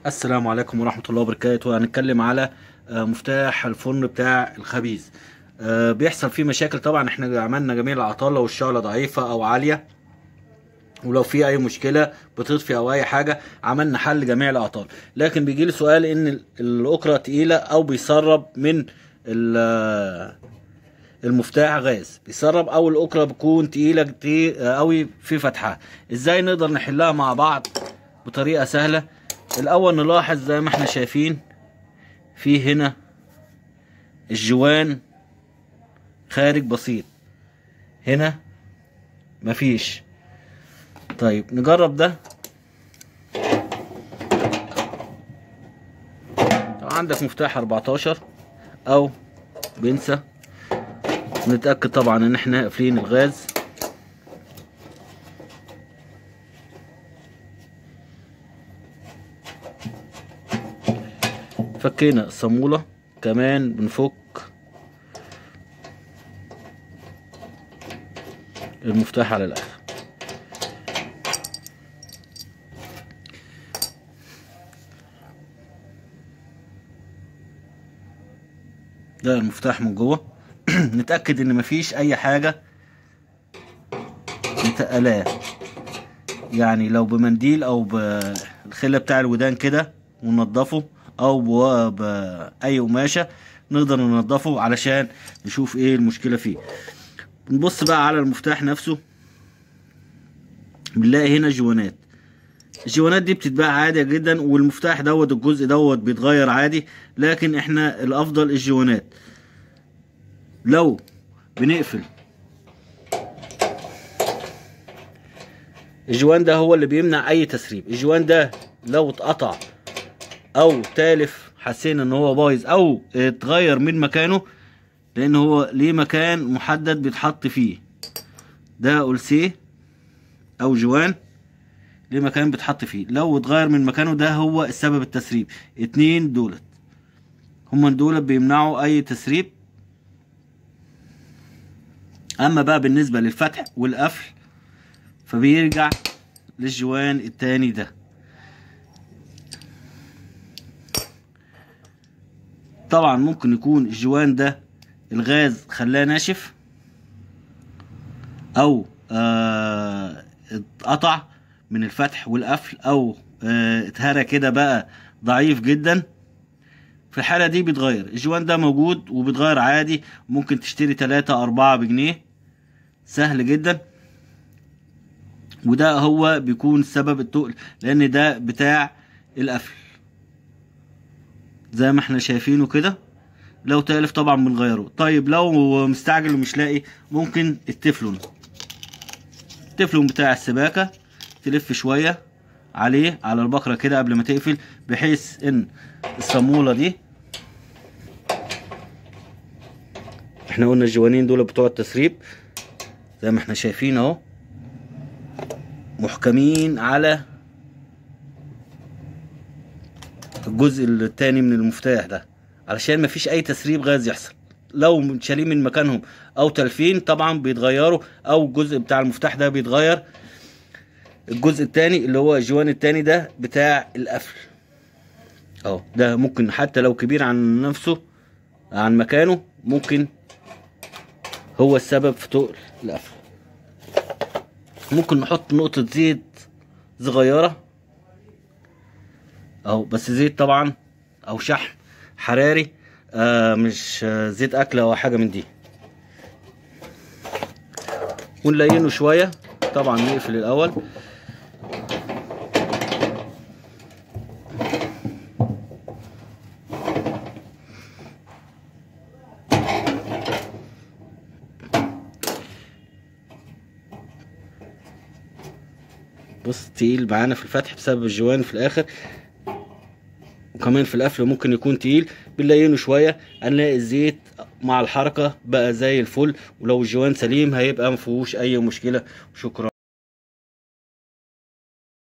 السلام عليكم ورحمة الله وبركاته هنتكلم على آه، مفتاح الفرن بتاع الخبيز آه، بيحصل فيه مشاكل طبعا احنا عملنا جميع الاعطال لو الشعلة ضعيفة او عالية ولو في اي مشكلة بتطفي او اي حاجة عملنا حل جميع الاعطال لكن بيجي لي سؤال ان ال- الاكرة تقيلة او بيسرب من ال- المفتاح غاز بيسرب او الاكرة بتكون تقيلة كتير قوي في فتحها ازاي نقدر نحلها مع بعض بطريقة سهلة الاول نلاحظ زي ما احنا شايفين في هنا الجوان خارج بسيط هنا مفيش طيب نجرب ده لو عندك مفتاح 14 او بنسى نتأكد طبعا ان احنا قافلين الغاز فكينا الصامولة كمان بنفك المفتاح على الاخر ده المفتاح من جوه نتأكد ان مفيش اي حاجة متقلاه يعني لو بمنديل او بالخلة بتاع الودان كده وننضفه او بو- باي قماشة نقدر ننضفه علشان نشوف ايه المشكلة فيه نبص بقى على المفتاح نفسه بنلاقي هنا جوانات الجوانات دي بتتباع عادي جدا والمفتاح دوت الجزء دوت بيتغير عادي لكن احنا الافضل الجوانات لو بنقفل الجوان ده هو اللي بيمنع اي تسريب الجوان ده لو اتقطع او تالف حسينا ان هو بايظ او اتغير من مكانه لان هو ليه مكان محدد بيتحط فيه ده ألسيه او جوان ليه مكان بيتحط فيه لو اتغير من مكانه ده هو السبب التسريب اتنين دولت هما دولت بيمنعوا اي تسريب اما بقى بالنسبة للفتح والقفل فبيرجع للجوان التاني ده طبعا ممكن يكون الجوان ده الغاز خلاه ناشف او آه اتقطع من الفتح والقفل او آه اتهرى كده بقى ضعيف جدا في الحالة دي بيتغير الجوان ده موجود وبيتغير عادي ممكن تشتري تلاتة أربعة بجنيه سهل جدا وده هو بيكون سبب التقل لأن ده بتاع القفل زي ما احنا شايفينه كده لو تالف طبعا بنغيره طيب لو مستعجل ومش لاقي ممكن التفلون التفلون بتاع السباكة تلف شوية عليه على البكرة كده قبل ما تقفل بحيث ان الصامولة دي احنا قلنا الجوانين دول بتوع التسريب زي ما احنا شايفين اهو محكمين على الجزء التاني من المفتاح ده علشان مفيش اي تسريب غاز يحصل لو شالين من مكانهم او تلفين طبعا بيتغيروا او الجزء بتاع المفتاح ده بيتغير الجزء التاني اللي هو الجوان التاني ده بتاع القفل اهو ده ممكن حتى لو كبير عن نفسه عن مكانه ممكن هو السبب في تقل القفل ممكن نحط نقطة زيت صغيرة اهو بس زيت طبعا او شحم حراري آه مش آه زيت اكل او حاجة من دي ونلينه شوية طبعا نقفل الاول بص تقيل معانا في الفتح بسبب الجوان في الاخر وكمان في القفل ممكن يكون تقيل بنلينه شويه هنلاقي الزيت مع الحركه بقى زي الفل ولو الجوان سليم هيبقى مفيهوش اي مشكله شكرا